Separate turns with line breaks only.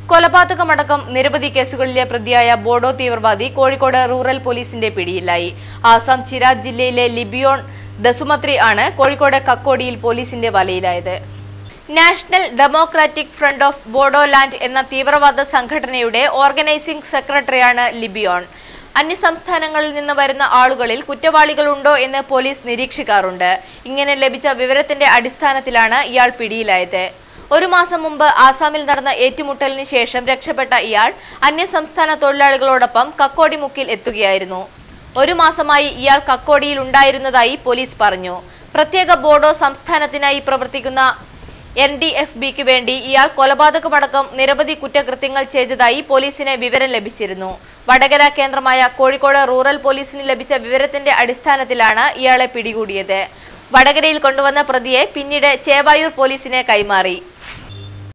കൊലപാതകമടക്കം നിരവധി കേസുകളിലെ പ്രതിയായ ബോഡോ തീവ്രവാദി കോഴിക്കോട് റൂറൽ പോലീസിന്റെ പിടിയിലായി ആസാം ചിരാജ് ജില്ലയിലെ ലിബിയോൺ ദസുമത്രി ആണ് കോഴിക്കോട് കക്കോടിയിൽ പോലീസിന്റെ വലയിലായത് national democratic front of Bodoland എന്ന തീവ്രവാദ സംഘടനയുടെ ഓർഗനൈസിംഗ് സെക്രട്ടറിയാണ് ലിബിയോൺ അന്യസംസ്ഥാനങ്ങളിൽ നിന്ന് വരുന്ന ആളുകളിൽ കുറ്റവാളികളുണ്ടോ എന്ന് പോലീസ് നിരീക്ഷിക്കാറുണ്ട് ഇങ്ങനെ ലഭിച്ച വിവരത്തിന്റെ അടിസ്ഥാനത്തിലാണ് ഇയാൾ പിടിയിലായത് ഒരു മാസം മുമ്പ് ആസാമിൽ നടന്ന ഏറ്റുമുട്ടലിന് ശേഷം രക്ഷപ്പെട്ട ഇയാൾ അന്യസംസ്ഥാന തൊഴിലാളികളോടൊപ്പം കക്കോടിമുക്കിൽ എത്തുകയായിരുന്നു ഒരു മാസമായി ഇയാൾ കക്കോടിയിൽ ഉണ്ടായിരുന്നതായി പോലീസ് പറഞ്ഞു പ്രത്യേക ബോഡോ സംസ്ഥാനത്തിനായി പ്രവർത്തിക്കുന്ന എൻ ഡി എഫ് ബിക്ക് വേണ്ടി ഇയാൾ കൊലപാതകമടക്കം നിരവധി കുറ്റകൃത്യങ്ങൾ ചെയ്തതായി പോലീസിന് വിവരം ലഭിച്ചിരുന്നു വടകര കേന്ദ്രമായ കോഴിക്കോട് റൂറൽ പോലീസിന് ലഭിച്ച വിവരത്തിന്റെ അടിസ്ഥാനത്തിലാണ് ഇയാളെ പിടികൂടിയത് വടകരയിൽ കൊണ്ടുവന്ന പ്രതിയെ പിന്നീട് ചേവായൂർ പോലീസിന് കൈമാറി